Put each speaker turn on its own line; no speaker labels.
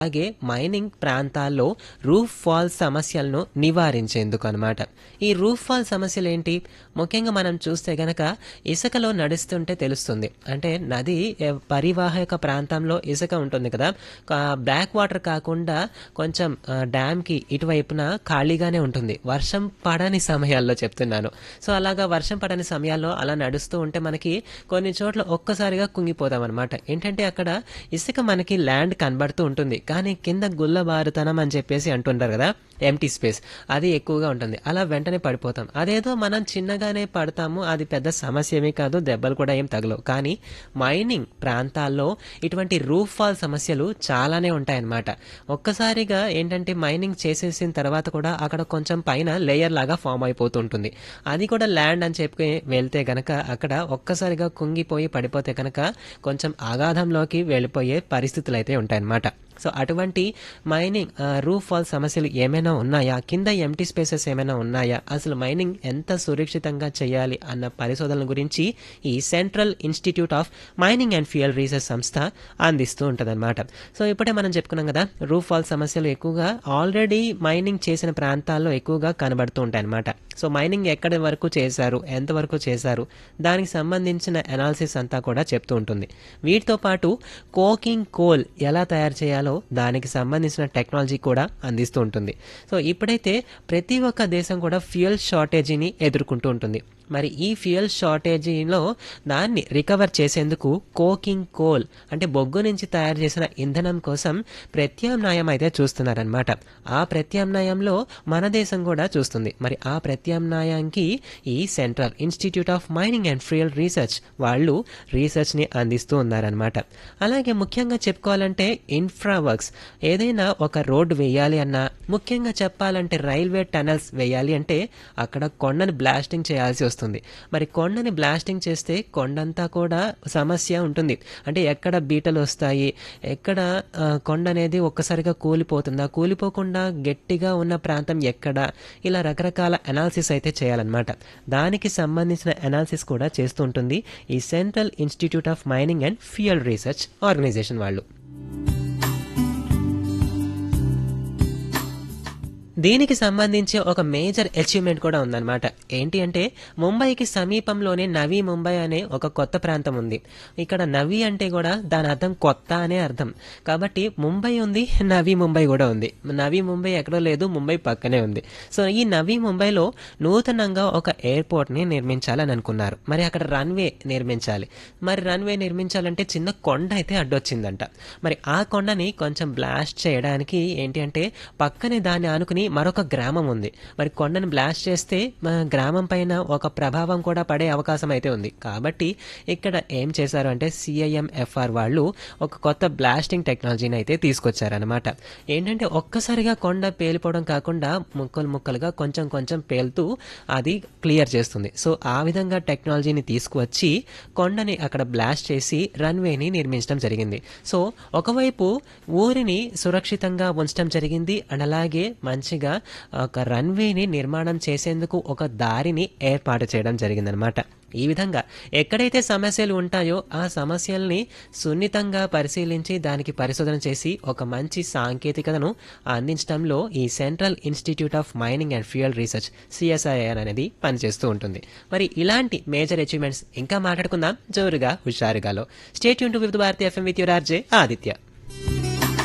అలాగే మైనింగ్ ప్రాంతాల్లో roof fall సమస్యలను నివారించేందుకు అనమాట ఈ రూఫ్ ఫాల్ సమస్యలు ఏంటి ముఖ్యంగా మనం చూస్తే గనక ఇసుకలో నడుస్తుంటే తెలుస్తుంది అంటే నది ఏ, పరివాహక ప్రాంతంలో ఇసుక ఉంటుంది కదా కా- బ్లాక్ వాటర్ కాకుండా కొంచెం ఆ, డ్యామ్కి ఇటువైపున ఖాళీగానే ఉంటుంది వర్షం పడని సమయాల్లో చెప్తున్నాను సో అలాగా వర్షం పడని సమయాల్లో అలా నడుస్తూ ఉంటే మనకి కొన్ని చోట్ల ఒక్కసారిగా కుంగిపోతాం అనమాట ఏంటంటే అక్కడ ఇసుక మనకి ల్యాండ్ కనబడుతూ ఉంటుంది కానీ కింద గుల్లబారుతనం అని చెప్పేసి అంటుంటారు కదా ఎంటీ స్పేస్ అది ఎక్కువగా ఉంటుంది అలా వెంటనే పడిపోతాం అదేదో మనం చిన్నగానే పడతాము అది పెద్ద సమస్య ఏమీ కాదు దెబ్బలు కూడా ఏం తగలవు కానీ మైనింగ్ ప్రాంతాల్లో ఇటువంటి రూఫ్ ఫాల్ సమస్యలు చాలానే ఉంటాయన్నమాట ఒక్కసారిగా ఏంటంటే మైనింగ్ చేసేసిన తర్వాత కూడా అక్కడ కొంచెం పైన లేయర్ లాగా ఫామ్ అయిపోతుంటుంది అది కూడా ల్యాండ్ అని చెప్పి వెళ్తే గనక అక్కడ ఒక్కసారిగా కుంగిపోయి పడిపోతే కనుక కొంచెం అగాధంలోకి వెళ్ళిపోయే పరిస్థితులు అయితే ఉంటాయన్నమాట సో అటువంటి మైనింగ్ రూఫ్ ఫాల్ సమస్యలు ఏమైనా ఉన్నాయా కింద ఎంటీ స్పేసెస్ ఏమైనా ఉన్నాయా అసలు మైనింగ్ ఎంత సురక్షితంగా చేయాలి అన్న పరిశోధనల గురించి ఈ Central Institute of Mining and Fuel Research సంస్థ అందిస్తూ ఉంటుందన్నమాట సో ఇప్పుడే మనం చెప్పుకున్నాం కదా రూఫ్ ఫాల్ సమస్యలు ఎక్కువగా ఆల్రెడీ మైనింగ్ చేసిన ప్రాంతాల్లో ఎక్కువగా కనబడుతూ ఉంటాయి అన్నమాట సో మైనింగ్ ఎక్కడి వరకు చేశారు ఎంతవరకు చేశారు దానికి సంబంధించిన అనాలిసిస్ అంతా కూడా చెప్తూ ఉంటుంది వీటితో పాటు కోకింగ్ కోల్ ఎలా తయారు చేయాలో దానికి సంబంధించిన టెక్నాలజీ కూడా అందిస్తూ ఉంటుంది సో ఇప్పుడైతే ప్రతి ఒక్క దేశం కూడా ఫ్యూయల్ షార్టేజీని ఎదుర్కొంటూ ఉంటుంది మరి ఈ ఫ్యూయల్ షార్టేజీలో దాన్ని రికవర్ చేసేందుకు కోకింగ్ కోల్ అంటే బొగ్గు నుంచి తయారు చేసిన ఇంధనం కోసం ప్రత్యామ్నాయం అయితే చూస్తున్నారనమాట ఆ ప్రత్యామ్నాయంలో మన దేశం కూడా చూస్తుంది మరి ఆ ప్రత్యామ్నాయానికి ఈ Central Institute of Mining and Fuel Research వాళ్ళు రీసెర్చ్ని అందిస్తూ ఉన్నారనమాట అలాగే ముఖ్యంగా చెప్పుకోవాలంటే ఇన్ఫ్రా వర్క్స్ ఏదైనా ఒక రోడ్డు వేయాలి అన్నా ముఖ్యంగా చెప్పాలంటే రైల్వే టనల్స్ వేయాలి అంటే అక్కడ కొండని బ్లాస్టింగ్ చేయాల్సి వస్తుంది మరి కొండని బ్లాస్టింగ్ చేస్తే కొండంతా కూడా సమస్య ఉంటుంది అంటే ఎక్కడ బీటలు వస్తాయి ఎక్కడ ఆ, కొండ అనేది ఒక్కసారిగా కూలిపోతుందా కూలిపోకుండా గట్టిగా ఉన్న ప్రాంతం ఎక్కడ ఇలా రకరకాల అనాలిసిస్ అయితే చేయాలన్నమాట దానికి సంబంధించిన అనాలిసిస్ కూడా చేస్తూ ఉంటుంది ఈ Central Institute of Mining and Fuel Research organisation వాళ్ళు దీనికి సంబంధించి ఒక మేజర్ అచీవ్మెంట్ కూడా ఉందన్నమాట ఏంటి అంటే ముంబైకి సమీపంలోనే నవీ ముంబై అనే ఒక కొత్త ప్రాంతం ఉంది ఇక్కడ నవీ అంటే కూడా దాని అర్థం కొత్త అనే అర్థం కాబట్టి ముంబై ఉంది నవీ ముంబై కూడా ఉంది నవీ ముంబై ఎక్కడో లేదు ముంబై పక్కనే ఉంది సో ఈ నవీ ముంబైలో నూతనంగా ఒక ఎయిర్పోర్ట్ని నిర్మించాలని అనుకున్నారు మరి అక్కడ రన్వే నిర్మించాలి మరి రన్వే నిర్మించాలంటే చిన్న కొండ అయితే అడ్డొచ్చిందంట మరి ఆ కొండని కొంచెం బ్లాస్ట్ చేయడానికి ఏంటి అంటే పక్కనే దాన్ని ఆనుకుని మరొక గ్రామం ఉంది మరి కొండని బ్లాస్ట్ చేస్తే మన గ్రామం పైన ఒక ప్రభావం కూడా పడే అవకాశం అయితే ఉంది కాబట్టి ఇక్కడ ఏం చేశారు అంటే సిఐఎంఎఫ్ఆర్ వాళ్ళు ఒక కొత్త బ్లాస్టింగ్ టెక్నాలజీని అయితే తీసుకొచ్చారనమాట ఏంటంటే ఒక్కసారిగా కొండ పేలిపోవడం కాకుండా ముక్కలు ముక్కలుగా కొంచెం కొంచెం పేలుతూ అది క్లియర్ చేస్తుంది సో ఆ విధంగా టెక్నాలజీని తీసుకువచ్చి కొండని అక్కడ బ్లాస్ట్ చేసి రన్వేని నిర్మించడం జరిగింది సో ఒకవైపు ఊరిని సురక్షితంగా ఉంచడం జరిగింది అండ్ అలాగే మంచిగా ఒక రన్వేని నిర్మాణం చేసేందుకు ఒక దారిని ఏర్పాటు చేయడం జరిగిందనమాట ఈ విధంగా ఎక్కడైతే సమస్యలు ఉంటాయో ఆ సమస్యల్ని సున్నితంగా పరిశీలించి దానికి పరిశోధన చేసి ఒక మంచి సాంకేతికతను అందించడంలో ఈ Central Institute of Mining and Fuel Research CSIR అనేది పనిచేస్తూ ఉంటుంది మరి ఇలాంటి మేజర్ అచీవ్మెంట్స్ ఇంకా మాట్లాడుకుందాం జోరుగా హుషారుగాలో స్టేట్ యూన్ to with Bharati FM with your RJ Aditya